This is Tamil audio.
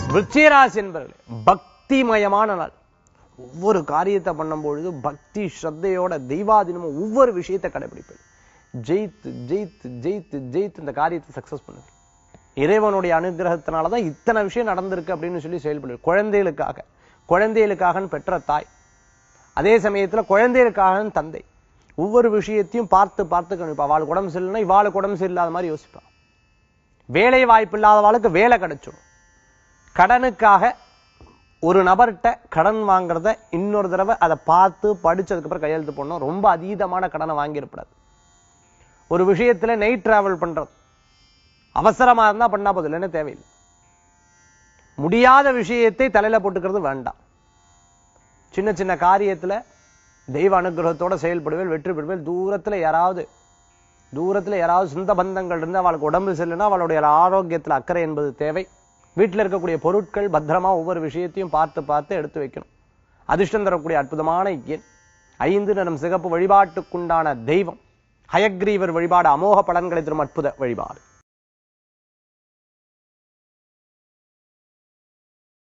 விருச்சிகராசி என்பவர்களே பக்திமயமான நாள் ஒவ்வொரு காரியத்தை பண்ணும் பொழுது பக்தி ஸ்ரத்தையோட தெய்வாதீனமும் ஒவ்வொரு விஷயத்தை கடைபிடிப்பது ஜெயித்து ஜெயித்து ஜெயித்து ஜெயித்து இந்த காரியத்தை சக்சஸ் பண்ணுது இறைவனுடைய அனுகிரகத்தினால தான் இத்தனை விஷயம் நடந்திருக்கு அப்படின்னு சொல்லி செயல்படுது குழந்தைகளுக்காக குழந்தைகளுக்காகன்னு பெற்ற தாய் அதே சமயத்துல குழந்தைகளுக்காக தந்தை ஒவ்வொரு விஷயத்தையும் பார்த்து பார்த்து கணிப்பா அவளுக்கு உடம்பு சரியில்லைன்னா இவாளுக்கு உடம்பு சரியில்லாத மாதிரி யோசிப்பா வேலை வாய்ப்பு இல்லாதவாளுக்கு வேலை கிடைச்சிடும் கடனுக்காக ஒரு நபர்கிட்ட கடன் வாங்குறத இன்னொரு தடவை அதை பார்த்து படிச்சதுக்கு அப்புறம் கையெழுத்து போடணும் ரொம்ப அதீதமான கடனை வாங்கிடக்கூடாது ஒரு விஷயத்துல நைட் டிராவல் பண்றது அவசரமா இருந்தா பண்ணா போதும் இல்லைன்னு தேவையில்லை முடியாத விஷயத்தை தலையில போட்டுக்கிறது வேண்டாம் சின்ன சின்ன காரியத்துல தெய்வ அனுகிரகத்தோட செயல்படுவேன் வெற்றி பெறுவேன் தூரத்துல யாராவது தூரத்துல யாராவது சொந்த பந்தங்கள் இருந்து அவளுக்கு உடம்பு சரியில்லைன்னா அவளுடைய ஆரோக்கியத்துல அக்கறை என்பது தேவை வீட்டுல இருக்கக்கூடிய பொருட்கள் பத்திரமா ஒவ்வொரு விஷயத்தையும் பார்த்து பார்த்து எடுத்து வைக்கணும் அதிர்ஷ்டம் தரக்கூடிய அற்புதமான எண் ஐந்து நிறம் சிகப்பு வழிபாட்டுக்குண்டான தெய்வம் ஹயக்ரீவர் வழிபாடு அமோக பலன்களை தரும் அற்புத வழிபாடு